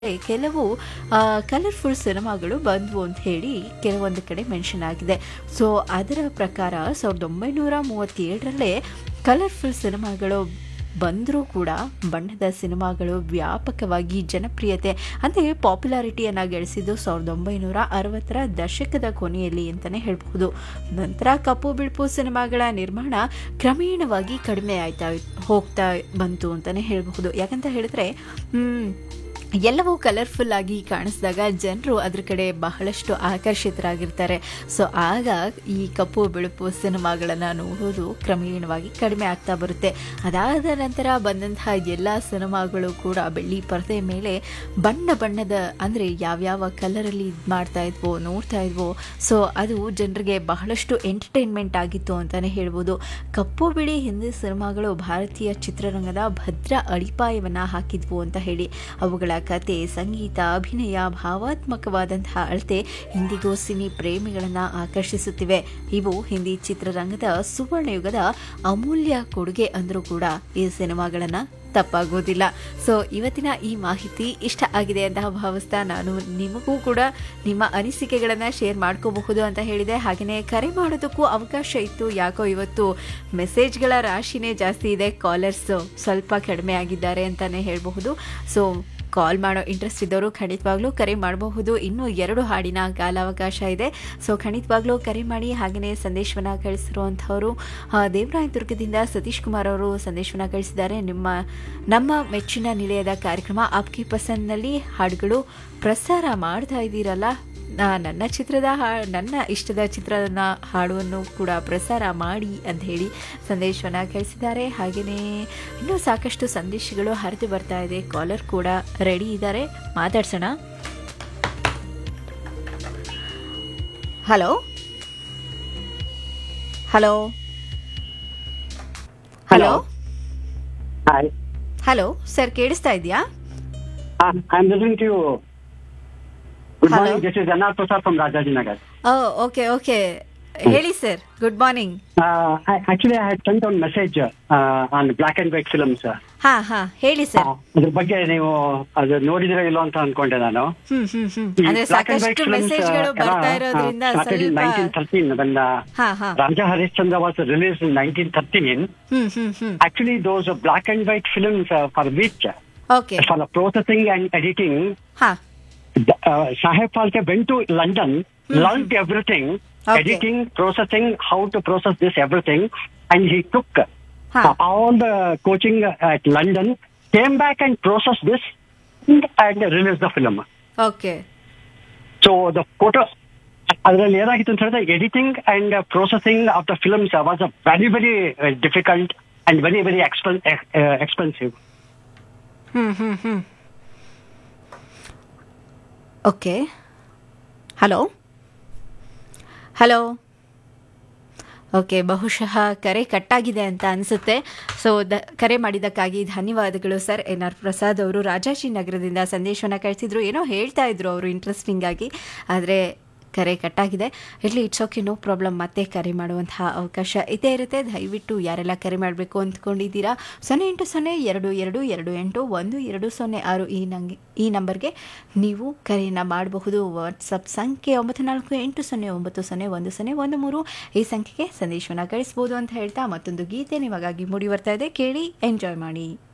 ಕೆಲವು ಕಲರ್ಫುಲ್ ಸಿನಿಮಾಗಳು ಬಂದವು ಅಂತ ಹೇಳಿ ಕೆಲವೊಂದು ಕಡೆ ಮೆನ್ಷನ್ ಆಗಿದೆ ಸೊ ಅದರ ಪ್ರಕಾರ ಸಾವಿರದ ಒಂಬೈನೂರ ಮೂವತ್ತೇಳರಲ್ಲೇ ಕಲರ್ಫುಲ್ ಸಿನಿಮಾಗಳು ಬಂದರೂ ಕೂಡ ಬಣ್ಣದ ಸಿನಿಮಾಗಳು ವ್ಯಾಪಕವಾಗಿ ಜನಪ್ರಿಯತೆ ಅಂದರೆ ಪಾಪ್ಯುಲಾರಿಟಿಯನ್ನು ಗಳಿಸಿದ್ದು ಸಾವಿರದ ಒಂಬೈನೂರ ಅರವತ್ತರ ದಶಕದ ಕೊನೆಯಲ್ಲಿ ಅಂತಲೇ ಹೇಳಬಹುದು ನಂತರ ಕಪ್ಪು ಬಿಳುಪು ಸಿನಿಮಾಗಳ ನಿರ್ಮಾಣ ಕ್ರಮೇಣವಾಗಿ ಕಡಿಮೆ ಆಯ್ತಾ ಹೋಗ್ತಾ ಬಂತು ಅಂತಲೇ ಹೇಳಬಹುದು ಯಾಕಂತ ಹೇಳಿದ್ರೆ ಎಲ್ಲವೂ ಕಲರ್ಫುಲ್ ಆಗಿ ಕಾಣಿಸಿದಾಗ ಜನರು ಅದ್ರ ಕಡೆ ಬಹಳಷ್ಟು ಆಕರ್ಷಿತರಾಗಿರ್ತಾರೆ ಸೊ ಆಗ ಈ ಕಪ್ಪು ಬಿಳುಪು ಸಿನಿಮಾಗಳನ್ನು ನೋಡೋದು ಕ್ರಮೇಣವಾಗಿ ಕಡಿಮೆ ಆಗ್ತಾ ಬರುತ್ತೆ ಅದಾದ ನಂತರ ಬಂದಂತಹ ಎಲ್ಲ ಸಿನಿಮಾಗಳು ಕೂಡ ಬೆಳ್ಳಿ ಪರದೆ ಮೇಲೆ ಬಣ್ಣ ಬಣ್ಣದ ಅಂದರೆ ಯಾವ್ಯಾವ ಕಲರಲ್ಲಿ ಇದು ಮಾಡ್ತಾ ಇದ್ವೋ ನೋಡ್ತಾ ಇದ್ವೋ ಸೊ ಅದು ಜನರಿಗೆ ಬಹಳಷ್ಟು ಎಂಟರ್ಟೈನ್ಮೆಂಟ್ ಆಗಿತ್ತು ಅಂತಲೇ ಹೇಳ್ಬೋದು ಕಪ್ಪು ಬಿಳಿ ಹಿಂದಿ ಸಿನಿಮಾಗಳು ಭಾರತೀಯ ಚಿತ್ರರಂಗದ ಭದ್ರ ಅಡಿಪಾಯವನ್ನು ಹಾಕಿದ್ವು ಅಂತ ಹೇಳಿ ಅವುಗಳ ಕತೆ ಸಂಗೀತ ಅಭಿನಯ ಭಾವಾತ್ಮಕವಾದಂತಹ ಅಳತೆ ಇಂದಿಗೂ ಸಿನಿ ಪ್ರೇಮಿಗಳನ್ನು ಆಕರ್ಷಿಸುತ್ತಿವೆ ಇವು ಹಿಂದಿ ಚಿತ್ರರಂಗದ ಸುವರ್ಣಯುಗದ ಅಮೂಲ್ಯ ಕೊಡುಗೆ ಅಂದರೂ ಕೂಡ ಈ ಸಿನಿಮಾಗಳನ್ನು ತಪ್ಪಾಗೋದಿಲ್ಲ ಸೊ ಇವತ್ತಿನ ಈ ಮಾಹಿತಿ ಇಷ್ಟ ಆಗಿದೆ ಅಂತ ಭಾವಿಸ್ತಾ ನಾನು ನಿಮಗೂ ಕೂಡ ನಿಮ್ಮ ಅನಿಸಿಕೆಗಳನ್ನು ಶೇರ್ ಮಾಡ್ಕೋಬಹುದು ಅಂತ ಹೇಳಿದೆ ಹಾಗೆಯೇ ಕರೆ ಮಾಡೋದಕ್ಕೂ ಅವಕಾಶ ಇತ್ತು ಯಾಕೋ ಇವತ್ತು ಮೆಸೇಜ್ಗಳ ರಾಶಿನೇ ಜಾಸ್ತಿ ಇದೆ ಕಾಲರ್ಸ್ ಸ್ವಲ್ಪ ಕಡಿಮೆ ಆಗಿದ್ದಾರೆ ಅಂತಲೇ ಹೇಳಬಹುದು ಸೊ ಕಾಲ್ ಮಾಡೋ ಇಂಟ್ರೆಸ್ಟ್ ಇದ್ದವರು ಖಂಡಿತವಾಗ್ಲೂ ಕರೆ ಮಾಡಬಹುದು ಇನ್ನೂ ಎರಡು ಹಾಡಿನ ಕಾಲಾವಕಾಶ ಇದೆ ಸೊ ಖಂಡಿತವಾಗ್ಲೂ ಕರೆ ಮಾಡಿ ಹಾಗೆಯೇ ಸಂದೇಶವನ್ನು ಕಳಿಸಿರುವಂಥವರು ದೇವರಾಯದುರ್ಗದಿಂದ ಸತೀಶ್ ಕುಮಾರ್ ಅವರು ಸಂದೇಶವನ್ನು ಕಳಿಸಿದ್ದಾರೆ ನಿಮ್ಮ ನಮ್ಮ ಮೆಚ್ಚಿನ ನಿಲಯದ ಕಾರ್ಯಕ್ರಮ ಆಪ್ಕಿ ಪಸಂದ್ನಲ್ಲಿ ಹಾಡುಗಳು ಪ್ರಸಾರ ಮಾಡ್ತಾ ಇದ್ದೀರಲ್ಲ ನನ್ನ ಚಿತ್ರದ ಹಾ ನನ್ನ ಇಷ್ಟದ ಚಿತ್ರದ ಹಾಡುವನ್ನು ಕೂಡ ಪ್ರಸಾರ ಮಾಡಿ ಅಂತ ಹೇಳಿ ಸಂದೇಶವನ್ನು ಕಳಿಸಿದ್ದಾರೆ ಹಾಗೆಯೇ ಇನ್ನೂ ಸಾಕಷ್ಟು ಸಂದೇಶಗಳು ಹರಿದು ಬರ್ತಾ ಇದೆ ಕಾಲರ್ ಕೂಡ ರೆಡಿ ಇದ್ದಾರೆ ಮಾತಾಡ್ಸೋಣ hello hello hello Hi. Hello sir ಕೇಳಿಸ್ತಾ ಇದೆಯಾ Uh, I'm listening to you. Good Hello. morning. This is Anand Prasad from Rajajinagar. Okay okay ಹೇಳಿ sir good morning Uh, I, actually, I had sent on message uh, on black and white films. Uh, ಹಾ ಹಾ ಹೇಳಿ sir ಅದ್ರ ಬಗ್ಗೆ ನೀವು ಅದು ನೋಡಿದಿರೋ ಇಲ್ಲೋ ಅಂತ ಅನ್ಕೊಂಡೆ ನಾನು ಹ್ಮ್ ಹ್ಮ್ ಹ್ಮ್ ಈ ಅಂದ್ರೆ black and white ಸಾಕಷ್ಟು films, ಮೆಸೇಜ್ಗಳು uh, ಬರ್ತಾ ಎಲ್ಲ, ಇರೋದ್ರಿಂದ uh, started in ಸ್ವಲ್ಪ 1913 when uh, ಹಾ ಹಾ Raja Harishchandra was released in 1913. Hmm hmm hmm Actually, those black and white films uh, for which, uh, okay for the processing and editing, ಹಾ uh, Saheb Phalke went to London, learned everything, Okay. editing, processing, how to process this everything, and he took Huh. uh, all the coaching at London, came back and processed this, and released the film. Okay So the photo. ಅದರಲ್ಲಿ ಏನಾಗಿತ್ತು ಅಂತ ಹೇಳಿದ್ರೆ editing and processing of the films was a very very difficult and very very expensive hmm hmm hmm okay hello hello okay ಬಹುಶಃ ಕರೆ ಕಟ್ಟಾಗಿದೆ ಅಂತ ಅನಿಸುತ್ತೆ so the ಕರೆ ಮಾಡಿದ್ದಕ್ಕಾಗಿ ಧನ್ಯವಾದಗಳು ಸರ್ ಎನ್ ಆರ್ ಪ್ರಸಾದ್ ಅವರು ರಾಜಾಜಿನಗರದಿಂದ ಸಂದೇಶವನ್ನು ಕಳಿಸಿದ್ರು ಏನೋ ಹೇಳ್ತಾ ಇದ್ರು ಅವರು ಇಂಟ್ರೆಸ್ಟಿಂಗ್ ಆಗಿ ಆದರೆ ಕರೆ ಕಟ್ಟಾಗಿದೆ ಇರಲಿ ಇಟ್ಸ್ ಓಕೆ ನೋ ಪ್ರಾಬ್ಲಮ್ ಮತ್ತೆ ಕರೆ ಮಾಡುವಂತಹ ಅವಕಾಶ ಇದೇ ಇರುತ್ತೆ ದಯವಿಟ್ಟು ಯಾರೆಲ್ಲ ಕರೆ ಮಾಡಬೇಕು ಅಂದ್ಕೊಂಡಿದ್ದೀರಾ ಸೊನ್ನೆ ಎಂಟು ಸೊನ್ನೆ ಎರಡು ಎರಡು ಎರಡು ಎಂಟು ಒಂದು ಎರಡು ಸೊನ್ನೆ ಆರು ಈ ನಂಗೆ ಈ ನಂಬರ್ಗೆ ನೀವು ಕರೆಯನ್ನು ಮಾಡಬಹುದು ವಾಟ್ಸಪ್ ಸಂಖ್ಯೆ ಒಂಬತ್ತು ನಾಲ್ಕು ಎಂಟು ಸೊನ್ನೆ ಒಂಬತ್ತು ಸೊನ್ನೆ ಒಂದು ಸೊನ್ನೆ ಒಂದು ಮೂರು ಈ ಸಂಖ್ಯೆಗೆ ಸಂದೇಶವನ್ನು ಕಳಿಸ್ಬೋದು ಅಂತ ಹೇಳ್ತಾ ಮತ್ತೊಂದು ಗೀತೆ ನಿಮಗಾಗಿ ಮೂಡಿ ಬರ್ತಾ ಇದೆ ಕೇಳಿ ಎಂಜಾಯ್ ಮಾಡಿ